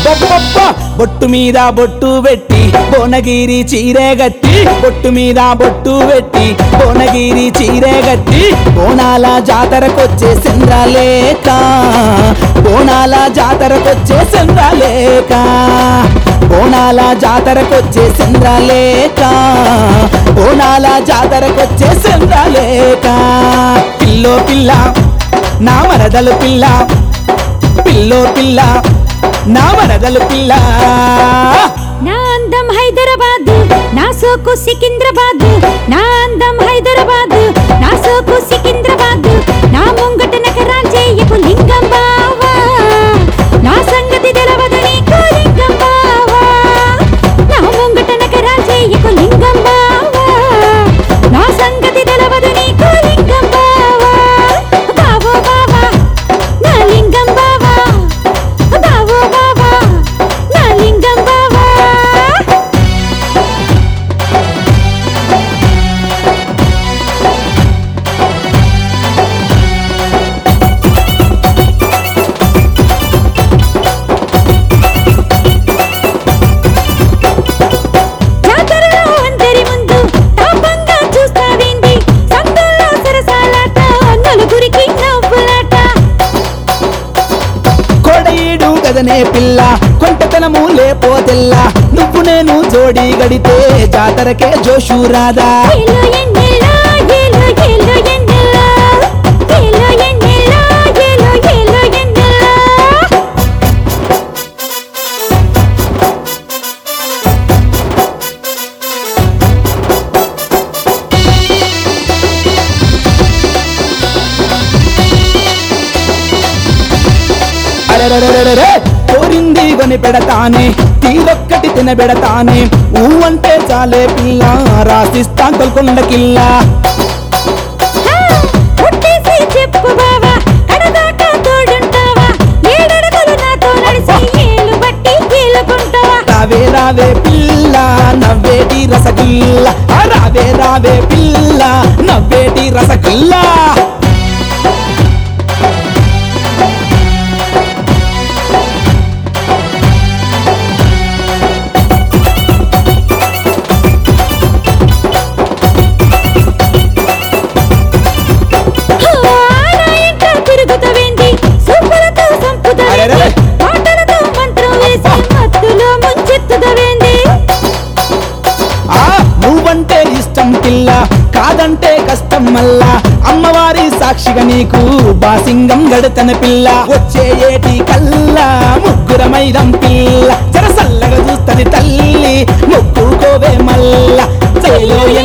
అబ్బబ్బబ్బ! బొట్టు మీద బొట్టు పెట్టి భువనగిరి చీరే గట్టి బొట్టు మీద బొట్టు పెట్టి భువనగిరి చీరే గట్టి బోనాల జాతరకొచ్చే చంద్రలేక బోనాల జాతరకొచ్చే చంద్రలేక బోనాల జాతరకొచ్చే చంద్రలేక బోనాల జాతరకొచ్చే చంద్రలేక పిల్లో పిల్ల నా మరదలు పిల్ల పిల్లో పిల్ల నా మరదలు పిల్ల నా అందం హైదరాబాద్ నా సోకు సికింద్రాబాద్ నా అందం హైదరాబాద్ నా సోకు సికింద్రాబాద్ నా ముంగట నకరాలు చేయకు లింగం బావా నా సంగతి తెలవదు నీకు లింగం బావా నా ముంగట నకరాలు చేయకు లింగం బావా నా సంగతి తెలవదు నీకు లింగం బావా బావో బావా నా లింగం బావా బావో బావా నా లింగం బావా జాతరలో అందరి ముందు తాపంగా చూస్తావేంది సందుల్లో సరసాలాట నలుగురికి నవ్వులాట కొడయిడు గదనే పిల్ల కొంటతనము లేపోతెల్ల నువ్వు నేను జోడి గడితే జాతరకే జోషు రాదా ఏలో ఎన్నెలా ఏలో ఏలో ఎన్నెలా ఏలో ఎన్నెలా ఏలో ఏలో ఎన్నెలా అరెరెరెరెరె, కోరింది కొని పెడతానే తీరొక్కటి తినబెడతానే ఊ అంటే చాలే పిల్ల రాసిస్తా గొల్కొండ కిల్లా ఒట్టేసి చెప్పు బావా కడదాకా తోడుంటావా ఏడడుగులు నాతో నడిచి ఏలు బట్టి ఏలుకుంటావా రావే రావే పిల్ల నవ్వేటి రసగుల్ల ఆ రావే రావే పిల్ల నవ్వేటి రసగుల్లా ఆనా ఇంట తిరుగుతవేంది సూపులతో సంపుతవేంది అరెరెరె. మాటలతో మంత్రం వేసి మత్తులో ముంచెత్తుతవేంది ఆ నువ్వంటే ఇష్టం పిల్ల కాదంటే కష్టం మల్లా అమ్మవారి సాక్షిగా నీకు బాసింగం గడతన పిల్ల వచ్చే ఏటి కల్లా ముగ్గురమైదం పిల్ల జరసల్లగా చూస్తది తల్లి ముక్కుకోవే మల్ల చైలో